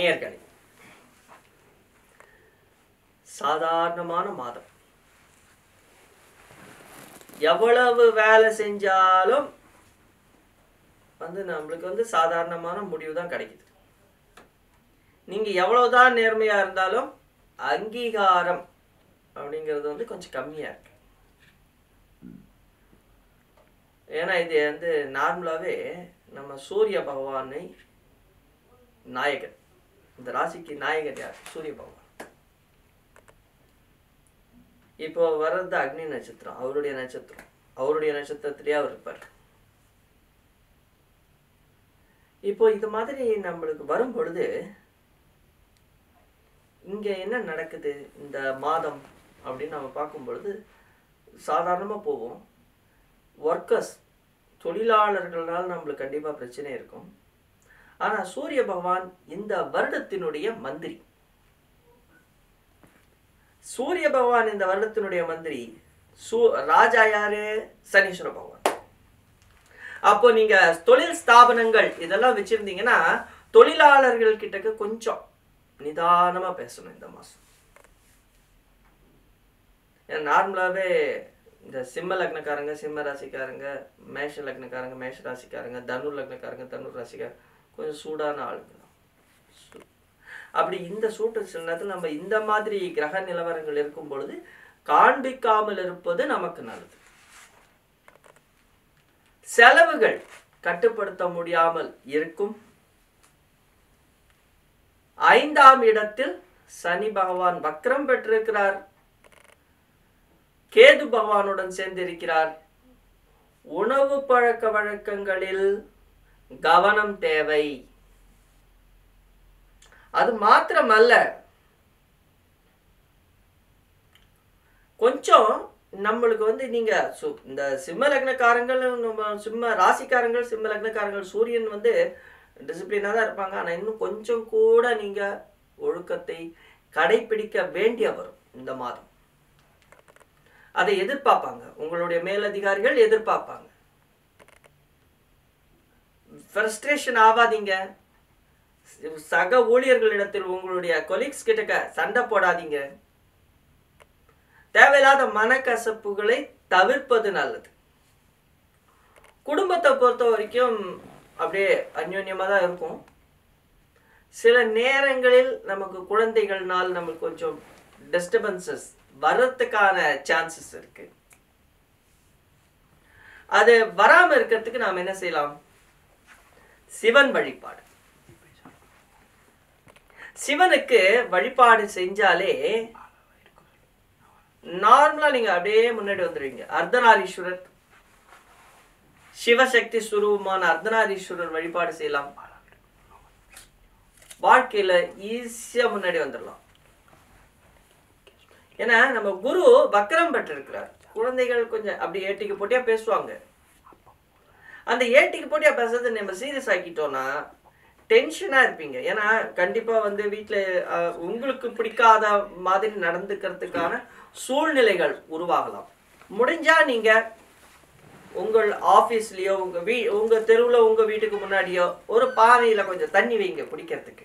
நேயர்களே சாதாரணமான மாதம் எவ்வளவு வேலை செஞ்சாலும் வந்து நம்மளுக்கு வந்து சாதாரணமான முடிவு தான் கிடைக்குது நீங்க எவ்வளவுதான் நேர்மையா இருந்தாலும் அங்கீகாரம் அப்படிங்கிறது வந்து கொஞ்சம் கம்மியா இருக்கு ஏன்னா இது வந்து நார்மலாவே நம்ம சூரிய பகவானை நாயகன் இந்த ராசிக்கு நாயகன் யார் சூரிய பகவான் இப்போ வர்றது அக்னி நட்சத்திரம் அவருடைய நட்சத்திரம் அவருடைய நட்சத்திரத்திலேயே அவர் இருப்பார் இப்போ இது மாதிரி நம்மளுக்கு வரும் பொழுது இங்க என்ன நடக்குது இந்த மாதம் அப்படின்னு நம்ம பார்க்கும் பொழுது சாதாரணமா போவோம் ஒர்க்கர்ஸ் தொழிலாளர்களால் நம்மளுக்கு கண்டிப்பா பிரச்சனை இருக்கும் ஆனா சூரிய பகவான் இந்த வருடத்தினுடைய மந்திரி சூரிய பகவான் இந்த வருடத்தினுடைய மந்திரி சூ ராஜா யாரு சனீஸ்வர பகவான் அப்போ நீங்க தொழில் ஸ்தாபனங்கள் இதெல்லாம் வச்சிருந்தீங்கன்னா தொழிலாளர்கள் கிட்டக்க கொஞ்சம் நிதானமா பேசணும் இந்த மாசம் ஏன்னா நார்மலாவே இந்த சிம்ம லக்னக்காரங்க சிம்ம ராசிக்காரங்க மேஷ லக்னக்காரங்க மேஷ ராசிக்காரங்க தனு லக்னக்காரங்க தனு ராசிக்கார கொஞ்சம் சூடான ஆளுங்க தான். சூ- அப்படி இந்த சூட்டு சில நேரத்தில் நம்ம இந்த மாதிரி கிரக நிலவரங்கள் இருக்கும் பொழுது காண்பிக்காமல் இருப்பது நமக்கு நல்லது செலவுகள் கட்டுப்படுத்த முடியாமல் இருக்கும் ஐந்தாம் இடத்தில் சனி பகவான் வக்ரம் பெற்றிருக்கிறார் கேது பகவானுடன் சேர்ந்திருக்கிறார் உணவு பழக்க வழக்கங்களில் கவனம் தேவை அது மாத்திரமல்ல கொஞ்சம் நம்மளுக்கு வந்து நீங்க சு- இந்த சிம்ம லக்னக்காரங்கள் நம்ம சிம்ம ராசிக்காரங்கள் சிம்ம லக்னக்காரங்கள் சூரியன் வந்து டிசிப்ளினாக தான் இருப்பாங்க ஆனா இன்னும் கொஞ்சம் கூட நீங்க ஒழுக்கத்தை கடைபிடிக்க வேண்டிய வரும் இந்த மாதம் அதை எதிர்பார்ப்பாங்க உங்களுடைய மேலதிகாரிகள் எதிர்பார்ப்பாங்க ஃப்ரஸ்ட்ரேஷன் ஆகாதீங்க சக ஊழியர்களிடத்தில் உங்களுடைய கொலீக்ஸ் கிட்ட சண்டை போடாதீங்க தேவையில்லாத மனக்கசப்புகளை தவிர்ப்பது நல்லது குடும்பத்தை பொறுத்த வரைக்கும் அப்படியே அந்யோன்யமா தான் இருக்கும் சில நேரங்களில் நமக்கு குழந்தைகள்னால் நமக்கு கொஞ்சம் டிஸ்டர்பன்சஸ் வர்றதுக்கான சான்சஸ் இருக்கு அது வராம இருக்கிறதுக்கு நாம் என்ன செய்யலாம் சிவன் வழிபாடு சிவனுக்கு வழிபாடு செஞ்சாலே நார்மலா நீங்க அப்படியே முன்னாடி வந்துடுவீங்க அர்த்தநாரீஸ்வரர் சிவசக்தி சுரூபமான அர்த்தநாரீஸ்வரர் வழிபாடு செய்யலாம் வாழ்க்கையில ஈஸியா முன்னாடி வந்துடலாம் ஏன்னா நம்ம குரு வக்கரம் பெற்றிருக்கிறார் குழந்தைகள் கொஞ்சம் அப்படி ஏட்டிக்கு போட்டியா பேசுவாங்க அந்த ஏட்டிக்கு போட்டியா பேசுறது நம்ம சீரியஸ் ஆக்கிட்டோம்னா டென்ஷனா இருப்பீங்க ஏன்னா கண்டிப்பா வந்து வீட்ல அஹ், உங்களுக்கு பிடிக்காத மாதிரி நடந்துக்கிறதுக்கான சூழ்நிலைகள் உருவாகலாம் முடிஞ்சா நீங்க உங்கள் ஆபீஸ்லயோ உங்க வீ உங்க தெருவுல உங்க வீட்டுக்கு முன்னாடியோ ஒரு பானையில கொஞ்சம் தண்ணி வைங்க குடிக்கிறதுக்கு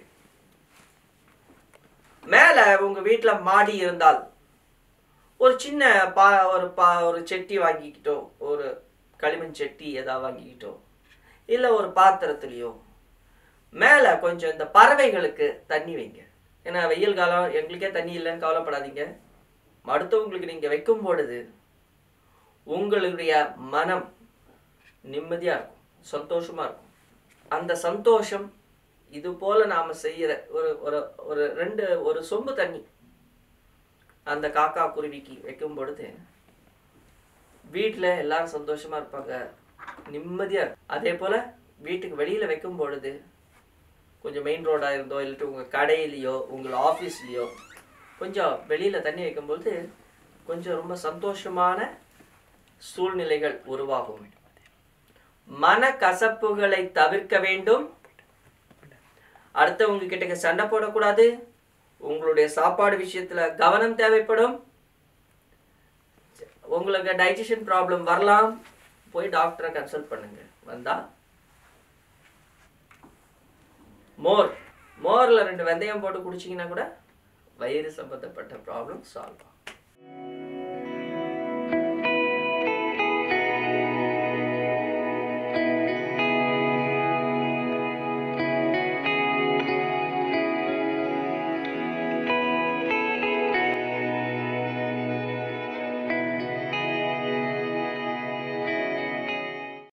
மேல உங்க வீட்ல மாடி இருந்தால் ஒரு சின்ன பா ஒரு பா ஒரு செட்டி வாங்கிக்கிட்டோ ஒரு களிமண் செட்டி ஏதாவது வாங்கிக்கிட்டோ இல்ல ஒரு பாத்திரத்துலயோ மேல கொஞ்சம் இந்த பறவைகளுக்கு தண்ணி வைங்க ஏன்னா வெயில் காலம் எங்களுக்கே தண்ணி இல்லைன்னு கவலைப்படாதீங்க அடுத்தவங்களுக்கு நீங்க வைக்கும் பொழுது உங்களுடைய மனம் நிம்மதியா இருக்கும் சந்தோஷமா இருக்கும் அந்த சந்தோஷம் இது போல நாம செய்யற ஒரு ஒரு ஒரு ரெண்டு ஒரு சொம்பு தண்ணி அந்த காக்கா குருவிக்கு வைக்கும் பொழுது வீட்டுல எல்லாரும் சந்தோஷமா இருப்பாங்க நிம்மதியா இருக்கும் அதே போல வீட்டுக்கு வெளியில வைக்கும் பொழுது கொஞ்சம் மெயின் ரோடா இருந்தோ இல்லாட்டி உங்க கடையிலயோ உங்கள் ஆபீஸ்லயோ கொஞ்சம் வெளியில தண்ணி வைக்கும்போது கொஞ்சம் ரொம்ப சந்தோஷமான சூழ்நிலைகள் உருவாகும் மன கசப்புகளை தவிர்க்க வேண்டும் அடுத்தவங்க கிட்ட சண்டை போடக்கூடாது உங்களுடைய சாப்பாடு விஷயத்துல கவனம் தேவைப்படும் உங்களுக்கு டைஜஷன் ப்ராப்ளம் வரலாம் போய் டாக்டரை கன்சல்ட் பண்ணுங்க வந்தா மோர் மோரில் ரெண்டு வெந்தயம் போட்டு குடிச்சிங்கன்னா கூட வயிறு சம்மந்தப்பட்ட ப்ராப்ளம் சால்வ் ஆகும்